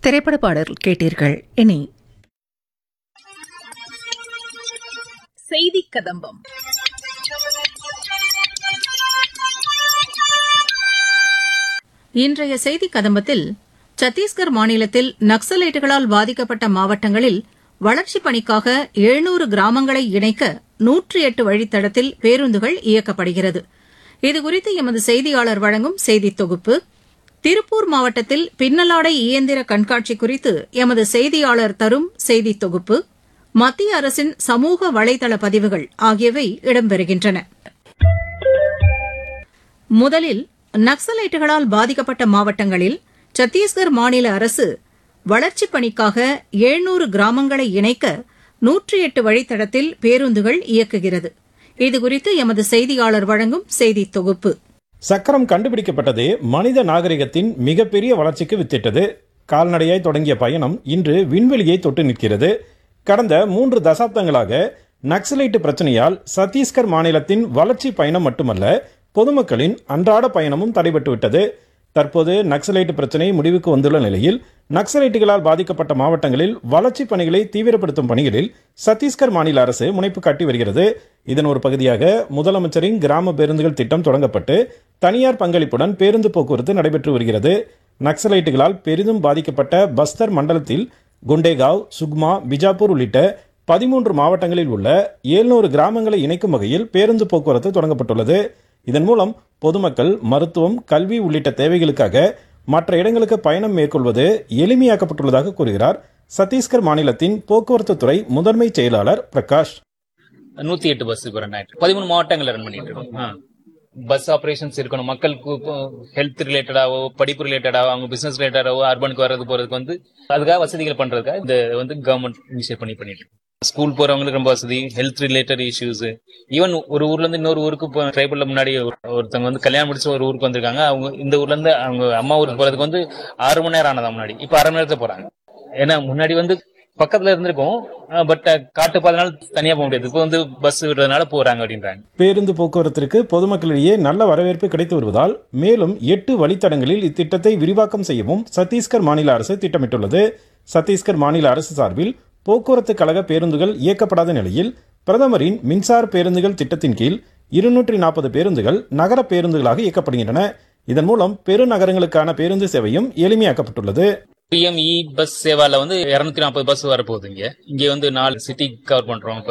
திரைப்பட பாடல் கேட்டீர்கள் இனி செய்தி கதம்பம் இன்றைய செய்தி கதம்பத்தில் சத்தீஸ்கர் மாநிலத்தில் நக்சலைட்டுகளால் பாதிக்கப்பட்ட மாவட்டங்களில் வளர்ச்சிப் பணிக்காக எழுநூறு கிராமங்களை இணைக்க நூற்றி எட்டு வழித்தடத்தில் பேருந்துகள் இயக்கப்படுகிறது இதுகுறித்து எமது செய்தியாளர் வழங்கும் செய்தித் தொகுப்பு திருப்பூர் மாவட்டத்தில் பின்னலாடை இயந்திர கண்காட்சி குறித்து எமது செய்தியாளர் தரும் செய்தித் தொகுப்பு மத்திய அரசின் சமூக வலைதள பதிவுகள் ஆகியவை இடம்பெறுகின்றன முதலில் நக்சலைட்டுகளால் பாதிக்கப்பட்ட மாவட்டங்களில் சத்தீஸ்கர் மாநில அரசு வளர்ச்சிப் பணிக்காக எழுநூறு கிராமங்களை இணைக்க நூற்றி எட்டு வழித்தடத்தில் பேருந்துகள் இயக்குகிறது இதுகுறித்து எமது செய்தியாளர் வழங்கும் செய்தித் தொகுப்பு சக்கரம் கண்டுபிடிக்கப்பட்டது மனித நாகரிகத்தின் மிகப்பெரிய வளர்ச்சிக்கு வித்திட்டது கால்நடையாய் தொடங்கிய பயணம் இன்று விண்வெளியை தொட்டு நிற்கிறது கடந்த மூன்று தசாப்தங்களாக நக்சலைட்டு பிரச்சனையால் சத்தீஸ்கர் மாநிலத்தின் வளர்ச்சி பயணம் மட்டுமல்ல பொதுமக்களின் அன்றாட பயணமும் தடைபட்டு விட்டது தற்போது நக்சலைட்டு பிரச்சனை முடிவுக்கு வந்துள்ள நிலையில் நக்சலைட்டுகளால் பாதிக்கப்பட்ட மாவட்டங்களில் வளர்ச்சிப் பணிகளை தீவிரப்படுத்தும் பணிகளில் சத்தீஸ்கர் மாநில அரசு முனைப்பு காட்டி வருகிறது இதன் ஒரு பகுதியாக முதலமைச்சரின் கிராம பேருந்துகள் திட்டம் தொடங்கப்பட்டு தனியார் பங்களிப்புடன் பேருந்து போக்குவரத்து நடைபெற்று வருகிறது நக்சலைட்டுகளால் பெரிதும் பாதிக்கப்பட்ட பஸ்தர் மண்டலத்தில் குண்டேகாவ் சுக்மா பிஜாப்பூர் உள்ளிட்ட பதிமூன்று மாவட்டங்களில் உள்ள ஏழ்நூறு கிராமங்களை இணைக்கும் வகையில் பேருந்து போக்குவரத்து தொடங்கப்பட்டுள்ளது இதன் மூலம் பொதுமக்கள் மருத்துவம் கல்வி உள்ளிட்ட தேவைகளுக்காக மற்ற இடங்களுக்கு பயணம் மேற்கொள்வது எளிமையாக்கப்பட்டுள்ளதாக கூறுகிறார் சத்தீஸ்கர் மாநிலத்தின் போக்குவரத்து துறை முதன்மை செயலாளர் பிரகாஷ் நூத்தி எட்டு பஸ் இப்போ ரன் ஆயிட்டு பதிமூணு மாவட்டங்கள்ல ரன் பண்ணிட்டு இருக்கோம் பஸ் ஆபரேஷன்ஸ் இருக்கணும் மக்களுக்கு ஹெல்த் ரிலேட்டடாவோ படிப்பு ரிலேட்டடாவோ அவங்க பிசினஸ் ரிலேட்டடாவோ அர்பனுக்கு வர்றது போறதுக்கு வந்து அதுக்காக வசதிகள் பண்றதுக்காக இந்த வந்து கவர்மெண்ட் இனிஷியேட் பண்ணி பண்ணிட்டு இருக்கு ஸ்கூல் போறவங்களுக்கு ரொம்ப வசதி ஹெல்த் ரிலேட்டட் இஷ்யூஸ் ஈவன் ஒரு ஊர்ல இருந்து இன்னொரு ஊருக்கு இப்போ ட்ரைபல்ல முன்னாடி ஒருத்தவங்க வந்து கல்யாணம் முடிச்சு ஒரு ஊருக்கு வந்திருக்காங்க அவங்க இந்த ஊர்ல இருந்து அவங்க அம்மா ஊருக்கு போறதுக்கு வந்து ஆறு மணி நேரம் ஆனதா முன்னாடி இப்போ அரை மணி நேரத்துல போறாங்க ஏன்னா முன்னாடி வந்து பக்கத்துல இருந்திருக்கும் பட் காட்டு பாதனால தனியா போக முடியாது இப்போ வந்து பஸ் விடுறதுனால போறாங்க அப்படின்றாங்க பேருந்து போக்குவரத்திற்கு பொதுமக்களிடையே நல்ல வரவேற்பு கிடைத்து வருவதால் மேலும் எட்டு வழித்தடங்களில் இத்திட்டத்தை விரிவாக்கம் செய்யவும் சத்தீஸ்கர் மாநில அரசு திட்டமிட்டுள்ளது சத்தீஸ்கர் மாநில அரசு சார்பில் போக்குவரத்து கழக பேருந்துகள் இயக்கப்படாத நிலையில் பிரதமரின் மின்சார பேருந்துகள் திட்டத்தின் கீழ் இருநூற்றி நாற்பது பேருந்துகள் நகர பேருந்துகளாக இயக்கப்படுகின்றன இதன் மூலம் பெருநகரங்களுக்கான பேருந்து சேவையும் எளிமையாக்கப்பட்டுள்ளது பிஎம்இ பஸ் சேவால வந்து இருநூத்தி நாற்பது பஸ் வரப்போகுது இங்க இங்க வந்து நாலு சிட்டி கவர் பண்றோம்